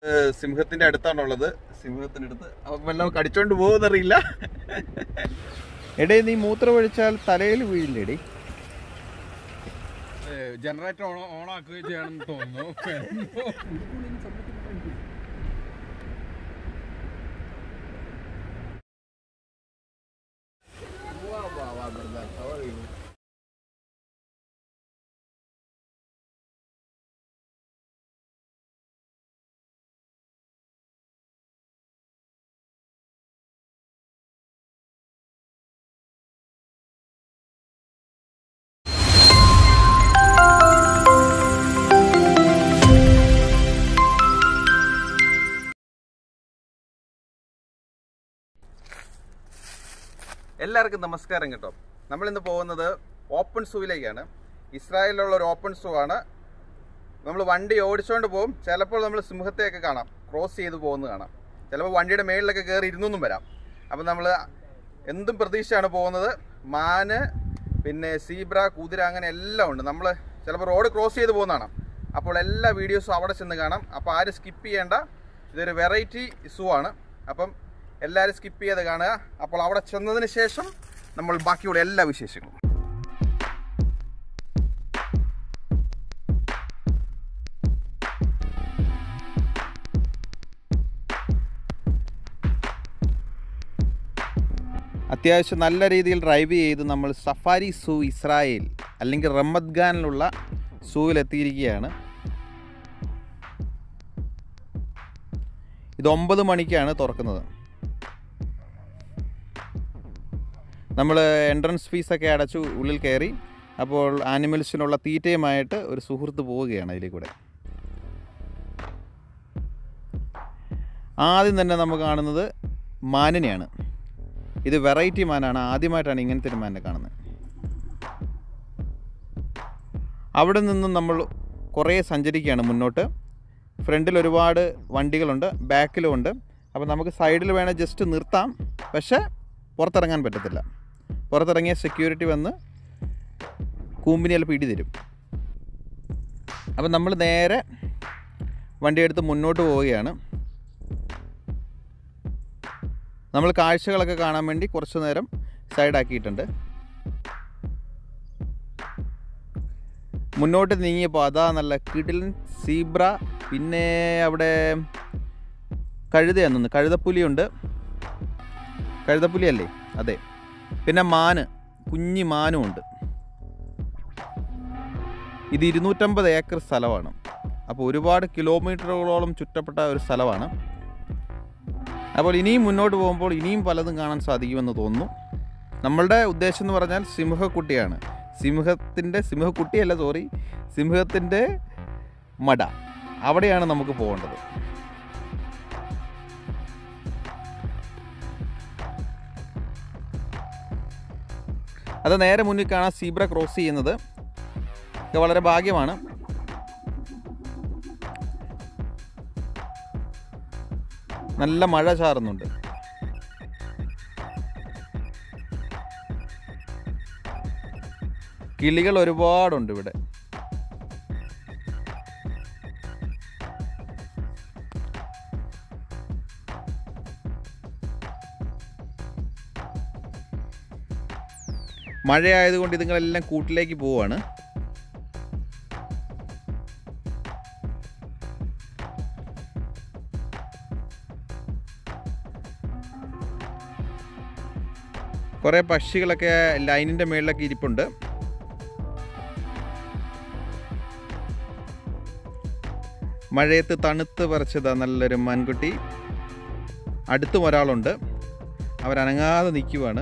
ഏഹ് സിംഹത്തിന്റെ അടുത്താണുള്ളത് സിംഹത്തിന്റെ അടുത്ത് അപ്പൊ വല്ലതും കടിച്ചോണ്ട് പോകുന്നറിയില്ല എടേ നീ മൂത്രം ഒഴിച്ചാൽ തലയിൽ വീഴില്ലേടി ജനറേറ്റർ ഓൺ ഓൺ ആക്കുകയും ചെയ്യണമെന്ന് തോന്നുന്നു എല്ലാവർക്കും നമസ്കാരം കേട്ടോ നമ്മളിന്ന് പോകുന്നത് ഓപ്പൺ സൂവിലേക്കാണ് ഇസ്രായേലിലുള്ള ഒരു ഓപ്പൺ സൂ ആണ് നമ്മൾ വണ്ടി ഓടിച്ചുകൊണ്ട് പോകും ചിലപ്പോൾ നമ്മൾ സിംഹത്തെയൊക്കെ കാണാം ക്രോസ് ചെയ്ത് പോകുന്നത് കാണാം ചിലപ്പോൾ വണ്ടിയുടെ മേളിലൊക്കെ കയറി ഇരുന്നൊന്നും വരാം അപ്പം നമ്മൾ എന്തും പ്രതീക്ഷയാണ് പോകുന്നത് മാന് പിന്നെ സീബ്ര കുതിര അങ്ങനെ എല്ലാം ഉണ്ട് നമ്മൾ ചിലപ്പോൾ റോഡ് ക്രോസ് ചെയ്ത് പോകുന്നതാണ് അപ്പോൾ എല്ലാ വീഡിയോസും അവിടെ ചെന്ന് കാണാം അപ്പോൾ ആരും സ്കിപ്പ് ചെയ്യേണ്ട ഇതൊരു വെറൈറ്റി സൂ ആണ് അപ്പം എല്ലാവരും സ്കിപ്പ് ചെയ്ത് കാണുക അപ്പോൾ അവിടെ ചെന്നതിന് ശേഷം നമ്മൾ ബാക്കിയുള്ള എല്ലാ വിശേഷങ്ങളും അത്യാവശ്യം നല്ല രീതിയിൽ ഡ്രൈവ് ചെയ്ത് നമ്മൾ സഫാരി സൂ ഇസ്രായേൽ അല്ലെങ്കിൽ റമ്മദ്ഗാനിലുള്ള സൂവിലെത്തിയിരിക്കുകയാണ് ഇത് ഒമ്പത് മണിക്കാണ് തുറക്കുന്നത് നമ്മൾ എൻട്രൻസ് ഫീസൊക്കെ അടച്ചു ഉള്ളിൽ കയറി അപ്പോൾ ആനിമൽസിനുള്ള തീറ്റയുമായിട്ട് ഒരു സുഹൃത്ത് പോവുകയാണ് അതിൽ കൂടെ ആദ്യം തന്നെ നമ്മൾ കാണുന്നത് മാനിനെയാണ് ഇത് വെറൈറ്റി മാനാണ് ആദ്യമായിട്ടാണ് ഇങ്ങനത്തെ ഒരു മാനിനെ കാണുന്നത് അവിടെ നിന്നും നമ്മൾ കുറേ സഞ്ചരിക്കുകയാണ് മുന്നോട്ട് ഫ്രണ്ടിൽ ഒരുപാട് വണ്ടികളുണ്ട് ബാക്കിലും ഉണ്ട് അപ്പോൾ നമുക്ക് സൈഡിൽ വേണേൽ ജസ്റ്റ് നിർത്താം പക്ഷേ പുറത്തിറങ്ങാൻ പറ്റത്തില്ല പുറത്തിറങ്ങിയ സെക്യൂരിറ്റി വന്ന് കൂമ്പിനിയിൽ പിടി തരും അപ്പം നമ്മൾ നേരെ വണ്ടിയെടുത്ത് മുന്നോട്ട് പോവുകയാണ് നമ്മൾ കാഴ്ചകളൊക്കെ കാണാൻ വേണ്ടി കുറച്ച് നേരം സൈഡാക്കിയിട്ടുണ്ട് മുന്നോട്ട് നീങ്ങിയപ്പോൾ അതാ നല്ല കിടിലൻ സീബ്ര പിന്നെ അവിടെ കഴുതയാണെന്ന് കഴുതപ്പുലിയുണ്ട് കഴുതപ്പുലി അല്ലേ അതെ പിന്നെ മാന് കുഞ്ഞി മാനും ഉണ്ട് ഇത് ഇരുന്നൂറ്റമ്പത് ഏക്കർ സ്ഥലമാണ് അപ്പോൾ ഒരുപാട് കിലോമീറ്ററുകളോളം ചുറ്റപ്പെട്ട ഒരു സ്ഥലമാണ് അപ്പോൾ ഇനിയും മുന്നോട്ട് പോകുമ്പോൾ ഇനിയും പലതും കാണാൻ സാധിക്കുമെന്ന് തോന്നുന്നു നമ്മളുടെ ഉദ്ദേശം എന്ന് പറഞ്ഞാൽ സിംഹക്കുട്ടിയാണ് സിംഹത്തിൻ്റെ സിംഹക്കുട്ടിയല്ല സോറി സിംഹത്തിൻ്റെ മട അവിടെയാണ് നമുക്ക് പോകേണ്ടത് അത് നേരെ മുന്നിൽ കാണാൻ സീബ്ര ക്രോസ് ചെയ്യുന്നത് ഇത് വളരെ ഭാഗ്യമാണ് നല്ല മഴ ചാറുന്നുണ്ട് കിളികൾ ഒരുപാടുണ്ട് ഇവിടെ മഴയായതുകൊണ്ട് ഇതുങ്ങളെല്ലാം കൂട്ടിലേക്ക് പോവാണ് കുറേ പക്ഷികളൊക്കെ ലൈനിൻ്റെ മുകളിലൊക്കെ ഇരിപ്പുണ്ട് മഴയത്ത് തണുത്ത് പറിച്ചതാ നല്ലൊരു മാൻകുട്ടി അടുത്തും ഒരാളുണ്ട് അവരനങ്ങാതെ നിൽക്കുവാണ്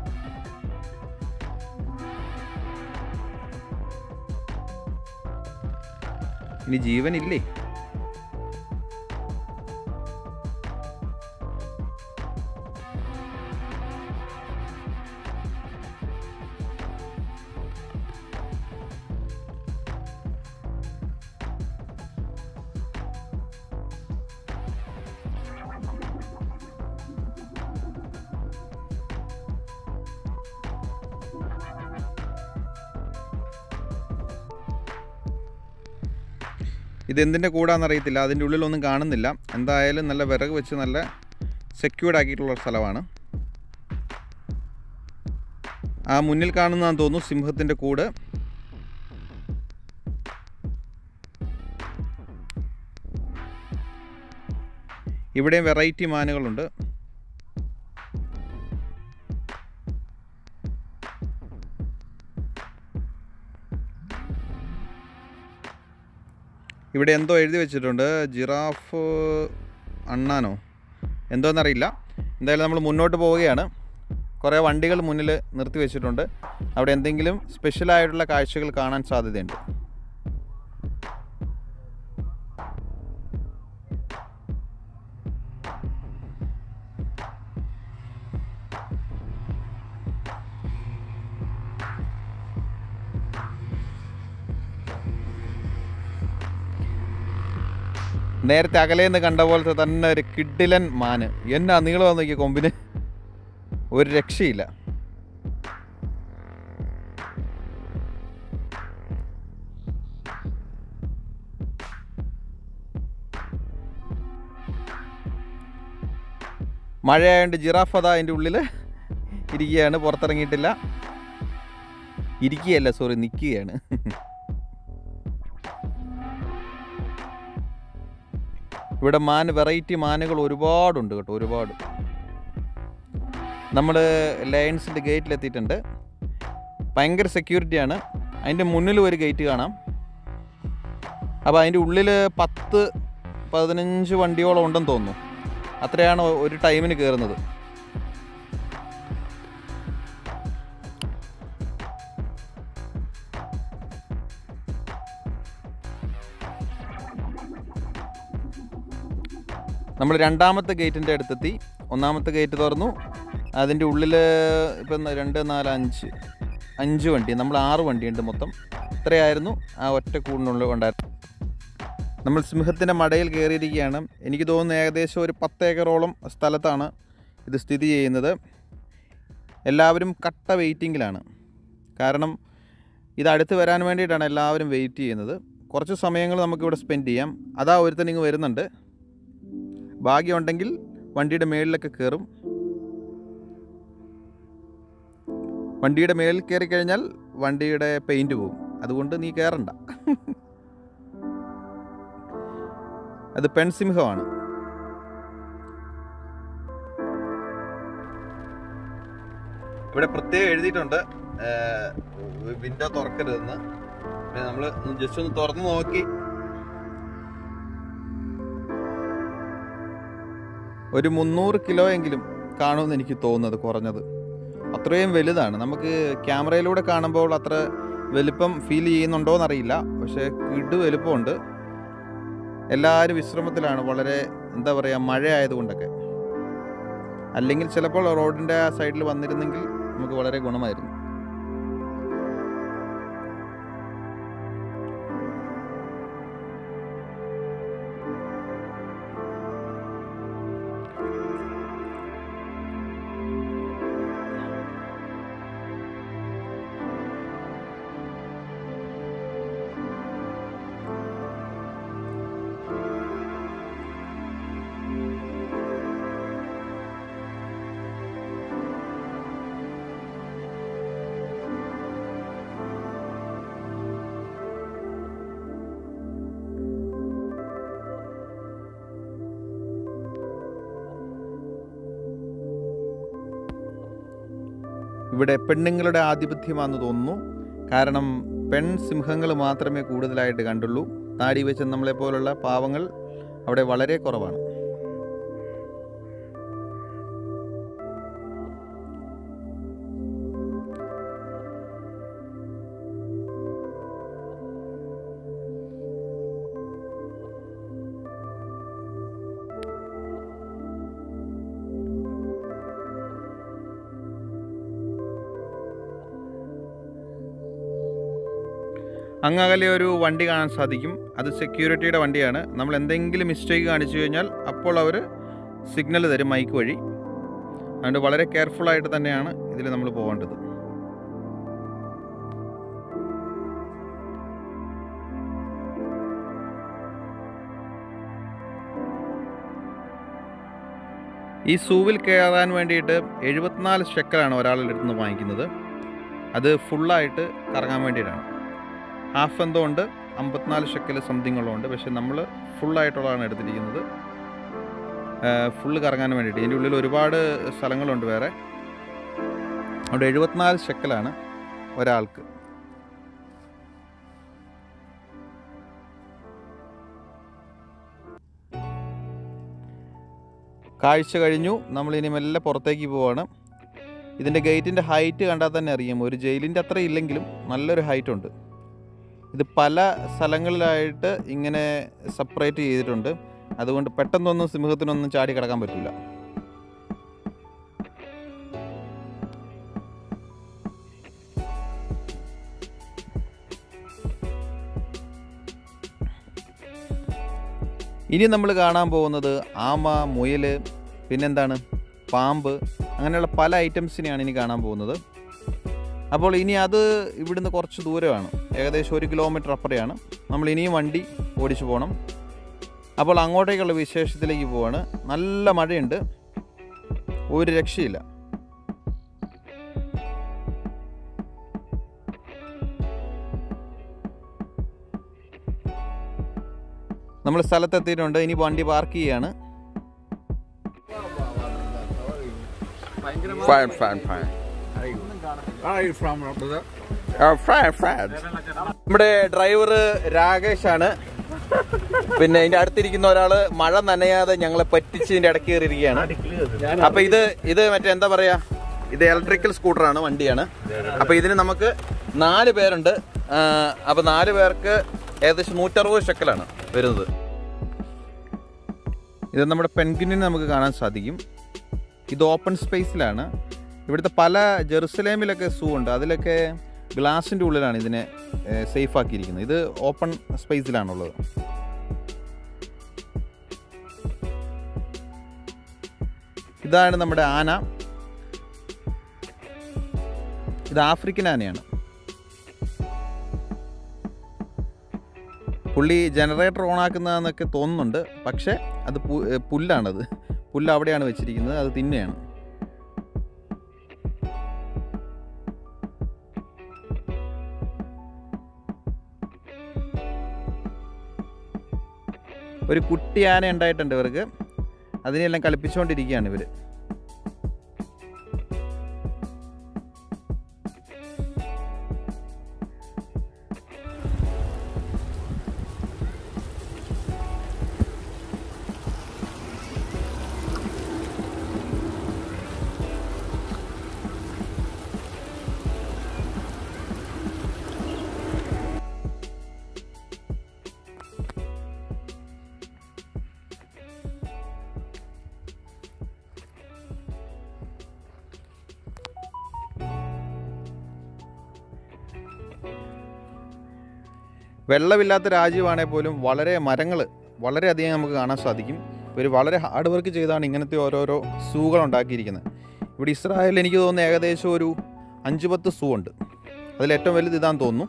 ഇനി ജീവനില്ലേ ഇതെന്തിൻ്റെ കൂടാന്നറിയത്തില്ല അതിൻ്റെ ഉള്ളിലൊന്നും കാണുന്നില്ല എന്തായാലും നല്ല വിറക് വെച്ച് നല്ല സെക്യൂർഡ് ആക്കിയിട്ടുള്ള ഒരു സ്ഥലമാണ് ആ മുന്നിൽ കാണുന്നതാന്ന് തോന്നുന്നു സിംഹത്തിൻ്റെ കൂട് ഇവിടെയും വെറൈറ്റി മാനുകളുണ്ട് ഇവിടെ എന്തോ എഴുതി വെച്ചിട്ടുണ്ട് ജിറാഫ് അണ്ണാനോ എന്തോന്നറിയില്ല എന്തായാലും നമ്മൾ മുന്നോട്ട് പോവുകയാണ് കുറേ വണ്ടികൾ മുന്നിൽ നിർത്തി വെച്ചിട്ടുണ്ട് അവിടെ എന്തെങ്കിലും സ്പെഷ്യലായിട്ടുള്ള കാഴ്ചകൾ കാണാൻ സാധ്യതയുണ്ട് നേരത്തെ അകലേന്ന് കണ്ട പോലത്തെ തന്നെ ഒരു കിഡിലൻ മാന് എന്നാ നീളം നോക്കിയ കൊമ്പിന് ഒരു രക്ഷയില്ല മഴയായതുകൊണ്ട് ജിറാഫ് അതാ അതിൻ്റെ ഉള്ളിൽ ഇരിക്കുകയാണ് പുറത്തിറങ്ങിയിട്ടില്ല ഇരിക്കുകയല്ല സോറി നിൽക്കുകയാണ് ഇവിടെ മാൻ വെറൈറ്റി മാനുകൾ ഒരുപാടുണ്ട് കേട്ടോ ഒരുപാട് നമ്മൾ ലയൺസിൻ്റെ ഗേറ്റിലെത്തിയിട്ടുണ്ട് ഭയങ്കര സെക്യൂരിറ്റിയാണ് അതിൻ്റെ മുന്നിലും ഒരു ഗേറ്റ് കാണാം അപ്പോൾ അതിൻ്റെ ഉള്ളിൽ പത്ത് പതിനഞ്ച് വണ്ടിയോളം ഉണ്ടെന്ന് തോന്നുന്നു അത്രയാണ് ഒരു ടൈമിന് കയറുന്നത് നമ്മൾ രണ്ടാമത്തെ ഗേറ്റിൻ്റെ അടുത്തെത്തി ഒന്നാമത്തെ ഗേറ്റ് തുറന്നു അതിൻ്റെ ഉള്ളിൽ ഇപ്പം രണ്ട് നാല് അഞ്ച് അഞ്ച് വണ്ടി നമ്മൾ ആറ് വണ്ടിയുണ്ട് മൊത്തം ഇത്രയായിരുന്നു ആ ഒറ്റ കൂടിനുള്ളിൽ ഉണ്ടായിരുന്നത് നമ്മൾ സിംഹത്തിൻ്റെ മടയിൽ കയറിയിരിക്കുകയാണ് എനിക്ക് തോന്നുന്നു ഏകദേശം ഒരു പത്ത് ഏക്കറോളം സ്ഥലത്താണ് ഇത് സ്ഥിതി ചെയ്യുന്നത് എല്ലാവരും കട്ട വെയിറ്റിങ്ങിലാണ് കാരണം ഇത് അടുത്ത് വരാൻ വേണ്ടിയിട്ടാണ് എല്ലാവരും വെയിറ്റ് ചെയ്യുന്നത് കുറച്ച് സമയങ്ങൾ നമുക്കിവിടെ സ്പെൻഡ് ചെയ്യാം അതാ ഒരുത്തനിങ്ങ് വരുന്നുണ്ട് ഭാഗ്യമുണ്ടെങ്കിൽ വണ്ടിയുടെ മേളിലൊക്കെ കയറും വണ്ടിയുടെ മേളിൽ കയറി കഴിഞ്ഞാൽ വണ്ടിയുടെ പെയിൻറ് പോകും അതുകൊണ്ട് നീ കയറണ്ട അത് പെൺസിംഹമാണ് ഇവിടെ പ്രത്യേകം എഴുതിയിട്ടുണ്ട് വിൻഡോ തുറക്കരുതെന്ന് നമ്മൾ ജസ്റ്റ് ഒന്ന് തുറന്നു നോക്കി ഒരു മുന്നൂറ് കിലോ എങ്കിലും കാണുമെന്ന് എനിക്ക് തോന്നുന്നത് കുറഞ്ഞത് അത്രയും വലുതാണ് നമുക്ക് ക്യാമറയിലൂടെ കാണുമ്പോൾ അത്ര വലുപ്പം ഫീൽ ചെയ്യുന്നുണ്ടോയെന്നറിയില്ല പക്ഷേ കിടു വലുപ്പമുണ്ട് എല്ലാവരും വിശ്രമത്തിലാണ് വളരെ എന്താ പറയുക മഴ ആയതുകൊണ്ടൊക്കെ അല്ലെങ്കിൽ ചിലപ്പോൾ റോഡിൻ്റെ ആ സൈഡിൽ വന്നിരുന്നെങ്കിൽ നമുക്ക് വളരെ ഗുണമായിരുന്നു ഇവിടെ പെണ്ണുങ്ങളുടെ ആധിപത്യമാണെന്ന് തോന്നുന്നു കാരണം പെൺ സിംഹങ്ങൾ മാത്രമേ കൂടുതലായിട്ട് കണ്ടുള്ളൂ താടി വെച്ച് നമ്മളെ പോലുള്ള പാവങ്ങൾ അവിടെ വളരെ കുറവാണ് അങ്ങകലെ ഒരു വണ്ടി കാണാൻ സാധിക്കും അത് സെക്യൂരിറ്റിയുടെ വണ്ടിയാണ് നമ്മൾ എന്തെങ്കിലും മിസ്റ്റേക്ക് കാണിച്ചു കഴിഞ്ഞാൽ അപ്പോൾ അവർ സിഗ്നൽ തരും മൈക്ക് വഴി അതുകൊണ്ട് വളരെ കെയർഫുള്ളായിട്ട് തന്നെയാണ് ഇതിൽ നമ്മൾ പോകേണ്ടത് ഈ സൂവിൽ കയറാൻ വേണ്ടിയിട്ട് എഴുപത്തിനാല് ഷെക്കലാണ് ഒരാളുടെ അടുത്ത് നിന്ന് വാങ്ങിക്കുന്നത് അത് ഫുള്ളായിട്ട് കറങ്ങാൻ വേണ്ടിയിട്ടാണ് ഹാഫ് എന്തോ ഉണ്ട് അമ്പത്തിനാല് ഷെക്കൽ സംതിങ് ഉള്ളതുണ്ട് പക്ഷെ നമ്മൾ ഫുള്ളായിട്ടുള്ളതാണ് എടുത്തിരിക്കുന്നത് ഫുള്ള് കറങ്ങാൻ വേണ്ടിയിട്ട് ഇതിൻ്റെ ഉള്ളിൽ ഒരുപാട് സ്ഥലങ്ങളുണ്ട് വേറെ അവിടെ എഴുപത്തിനാല് ഷെക്കലാണ് ഒരാൾക്ക് കാഴ്ച കഴിഞ്ഞു നമ്മൾ ഇനി മെല്ലെ പുറത്തേക്ക് പോവാണ് ഇതിൻ്റെ ഗേറ്റിൻ്റെ ഹൈറ്റ് കണ്ടാൽ തന്നെ അറിയാം ഒരു ജയിലിൻ്റെ അത്ര ഇല്ലെങ്കിലും നല്ലൊരു ഹൈറ്റ് ഉണ്ട് ഇത് പല സ്ഥലങ്ങളിലായിട്ട് ഇങ്ങനെ സെപ്പറേറ്റ് ചെയ്തിട്ടുണ്ട് അതുകൊണ്ട് പെട്ടെന്നൊന്നും സിംഹത്തിനൊന്നും ചാടി കിടക്കാൻ പറ്റില്ല ഇനി നമ്മൾ കാണാൻ പോകുന്നത് ആമ മുയൽ പിന്നെന്താണ് പാമ്പ് അങ്ങനെയുള്ള പല ഐറ്റംസിനെയാണ് ഇനി കാണാൻ പോകുന്നത് അപ്പോൾ ഇനി അത് ഇവിടുന്ന് കുറച്ച് ദൂരമാണ് ഏകദേശം ഒരു കിലോമീറ്റർ അപ്പുറയാണ് നമ്മൾ ഇനിയും വണ്ടി ഓടിച്ചു പോകണം അപ്പോൾ അങ്ങോട്ടേക്കുള്ള വിശേഷത്തിലേക്ക് പോവാണ് നല്ല മഴയുണ്ട് ഒരു രക്ഷയില്ല നമ്മൾ സ്ഥലത്തെത്തിയിട്ടുണ്ട് ഇനി വണ്ടി പാർക്ക് ചെയ്യാണ് Fine, fine, fine. Where are you from, brother? Uh, fine, fine. നമ്മുടെ ഡ്രൈവർ രാകേഷ് ആണ് പിന്നെ ഇതിന്റെ അടുത്തിരിക്കുന്ന ഒരാള് മഴ നനയാതെ ഞങ്ങളെ പറ്റിച്ച് ഇതിന്റെ ഇടയ്ക്ക് കയറിയിരിക്കുകയാണ് അപ്പൊ ഇത് ഇത് മറ്റേ എന്താ പറയാ ഇത് ഇലക്ട്രിക്കൽ സ്കൂട്ടറാണ് വണ്ടിയാണ് അപ്പൊ ഇതിന് നമുക്ക് നാല് പേരുണ്ട് ആ, അപ്പൊ നാല് പേർക്ക് ഏകദേശം നൂറ്ററുപത് ഷെക്കലാണ് വരുന്നത് ഇത് നമ്മുടെ പെൻഗിനെ നമുക്ക് കാണാൻ സാധിക്കും ഇത് ഓപ്പൺ സ്പേസിലാണ് ഇവിടുത്തെ പല ജെറുസലേമിലൊക്കെ സൂ ഉണ്ട് അതിലൊക്കെ ഗ്ലാസിൻ്റെ ഉള്ളിലാണ് ഇതിനെ സേഫ് ആക്കിയിരിക്കുന്നത് ഇത് ഓപ്പൺ സ്പേസിലാണുള്ളത് ഇതാണ് നമ്മുടെ ആന ഇത് ആഫ്രിക്കൻ ആനയാണ് പുള്ളി ജനറേറ്റർ ഓണാക്കുന്നതെന്നൊക്കെ തോന്നുന്നുണ്ട് പക്ഷേ അത് പു- ഏ, പുല്ലാണത് പുല്ല് അവിടെയാണ് വെച്ചിരിക്കുന്നത് അത് തിന്നെയാണ് ഒരു കുട്ടി ആന ഉണ്ടായിട്ടുണ്ട് ഇവർക്ക് അതിനെല്ലാം കളിപ്പിച്ചുകൊണ്ടിരിക്കുകയാണ് ഇവർ വെള്ളമില്ലാത്ത രാജ്യമാണെങ്കിൽ പോലും വളരെ മരങ്ങൾ വളരെയധികം നമുക്ക് കാണാൻ സാധിക്കും ഇവർ വളരെ ഹാർഡ് വർക്ക് ചെയ്താണ് ഇങ്ങനത്തെ ഓരോരോ സൂകൾ ഉണ്ടാക്കിയിരിക്കുന്നത് ഇവിടെ ഇസ്രായേലിൽ എനിക്ക് തോന്നുന്നു ഏകദേശം ഒരു അഞ്ച് പത്ത് സൂ ഉണ്ട് അതിൽ ഏറ്റവും വലുത് ഇതാന്ന് തോന്നുന്നു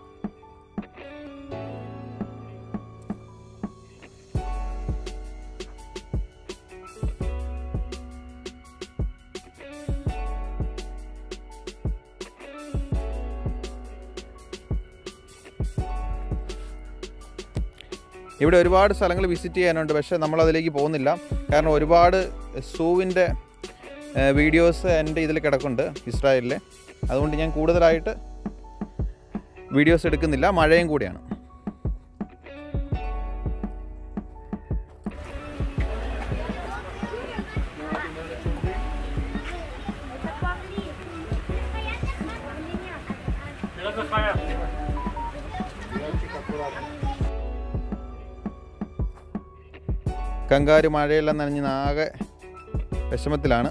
ഇവിടെ ഒരുപാട് സ്ഥലങ്ങൾ വിസിറ്റ് ചെയ്യാനുണ്ട് പക്ഷേ നമ്മൾ അതിലേക്ക് പോകുന്നില്ല കാരണം ഒരുപാട് സൂവിൻ്റെ വീഡിയോസ് എൻ്റെ ഇതിൽ കിടക്കുന്നുണ്ട് ഇസ്രായേലിലെ അതുകൊണ്ട് ഞാൻ കൂടുതലായിട്ട് വീഡിയോസ് എടുക്കുന്നില്ല മഴയും കൂടിയാണ് കങ്കാര് മഴയെല്ലാം നനഞ്ഞ് ആകെ വിഷമത്തിലാണ്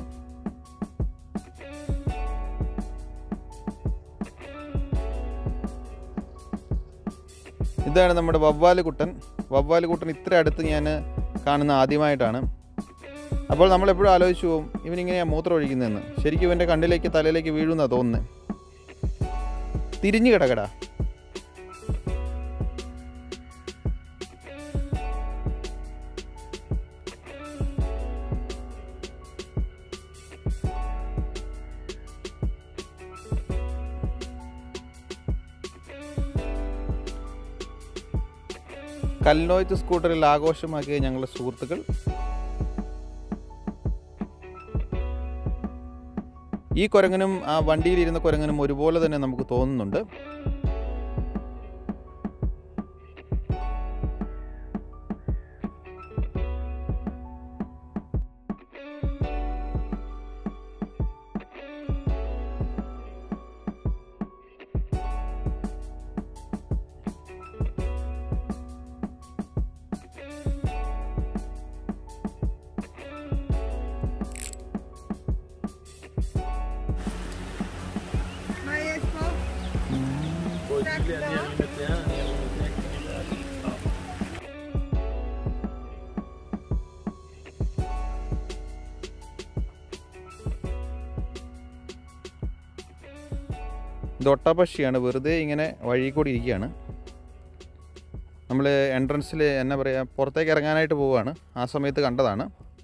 ഇതാണ് നമ്മുടെ വവ്വാല് കുട്ടൻ വവ്വാല് കുട്ടൻ ഇത്ര അടുത്ത് ഞാൻ കാണുന്ന ആദ്യമായിട്ടാണ് അപ്പോൾ നമ്മളെപ്പോഴും ആലോചിച്ചു പോകും ഇവനിങ്ങനെയാണ് മൂത്രം ഒഴിക്കുന്നതെന്ന് ശരിക്കും ഇവൻ്റെ കണ്ണിലേക്ക് തലയിലേക്ക് വീഴുന്നതാണ് തോന്നുന്നത് തിരിഞ്ഞു കിടക്കടാ കല്നോയത്ത് സ്കൂട്ടറിൽ ആഘോഷമാക്കിയ ഞങ്ങളുടെ സുഹൃത്തുക്കൾ ഈ കുരങ്ങനും ആ വണ്ടിയിലിരുന്ന കുരങ്ങനും ഒരുപോലെ തന്നെ നമുക്ക് തോന്നുന്നുണ്ട് Maestro. ഇത് ഒട്ടപക്ഷിയാണ് വെറുതെ ഇങ്ങനെ വഴി കൂടി ഇരിക്കുകയാണ് നമ്മൾ എൻട്രൻസിൽ എന്നാ പറയുക പുറത്തേക്ക് ഇറങ്ങാനായിട്ട് പോവുകയാണ് ആ സമയത്ത് കണ്ടതാണ്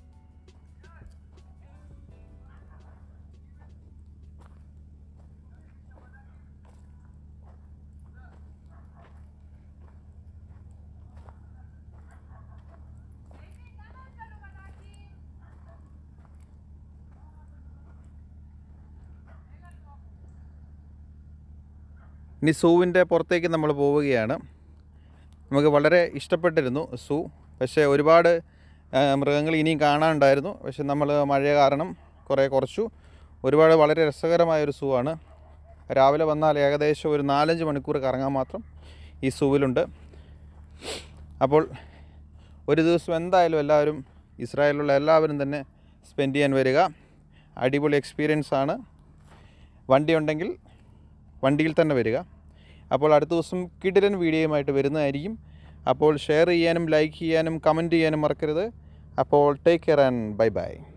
ഇനി സൂവിൻ്റെ പുറത്തേക്ക് നമ്മൾ പോവുകയാണ് നമുക്ക് വളരെ ഇഷ്ടപ്പെട്ടിരുന്നു സൂ പക്ഷേ ഒരുപാട് ആ, മൃഗങ്ങൾ ഇനിയും കാണാനുണ്ടായിരുന്നു പക്ഷെ നമ്മൾ മഴ കാരണം കുറേ കുറച്ചു ഒരുപാട് വളരെ രസകരമായ ഒരു സൂ ആണ് രാവിലെ വന്നാൽ ഏകദേശം ഒരു നാലഞ്ച് മണിക്കൂർ കറങ്ങാൻ മാത്രം ഈ സൂവിലുണ്ട് അപ്പോൾ ഒരു ദിവസം എന്തായാലും എല്ലാവരും ഇസ്രായേലിലുള്ള എല്ലാവരും തന്നെ സ്പെൻഡ് ചെയ്യാൻ വരിക അടിപൊളി എക്സ്പീരിയൻസ് ആണ് വണ്ടി ഉണ്ടെങ്കിൽ വണ്ടിയിൽ തന്നെ വരിക അപ്പോൾ അടുത്ത ദിവസം കിടിലൻ വീഡിയോയുമായിട്ട് വരുന്നതായിരിക്കും അപ്പോൾ ഷെയർ ചെയ്യാനും ലൈക്ക് ചെയ്യാനും കമൻറ്റ് ചെയ്യാനും മറക്കരുത് അപ്പോൾ take care and bye by